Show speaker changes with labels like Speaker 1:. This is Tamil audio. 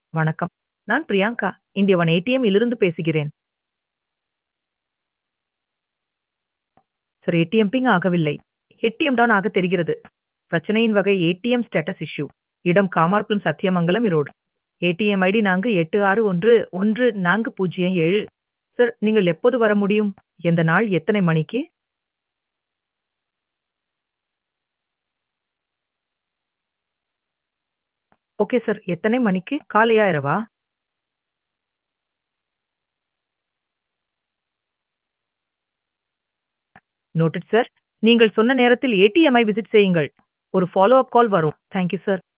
Speaker 1: வணக்கம். நான் பிரியங்கா. இந்திய ஒன் ஏடிஎம் இலிருந்து பேசுகிறேன். சார் ஏடிஎம் பிங் ஆகவில்லை. ஏடிஎம் டவுன் ஆக தெரிகிறது. பிரச்சனையின் வகை ஏடிஎம் ஸ்டேட்டஸ் இஷ்யூ. இடம் காமார்புரம் சத்தியமங்கலம் ஈரோடு. ஏடிஎம் ஐடி நான்கு 86111407. சார் நீங்கள் எப்போது வர முடியும்? எந்த நாள் எத்தனை மணிக்கு? Okay sir. எத்தனை மணிக்கு? காலையா? இரவா? Noted sir. நீங்கள் சொன்ன நேரத்தில் ஏடிஎம்ஐ விசிட் செய்யுங்கள். ஒரு ஃபாலோ அப் கால் வரும். Thank you sir.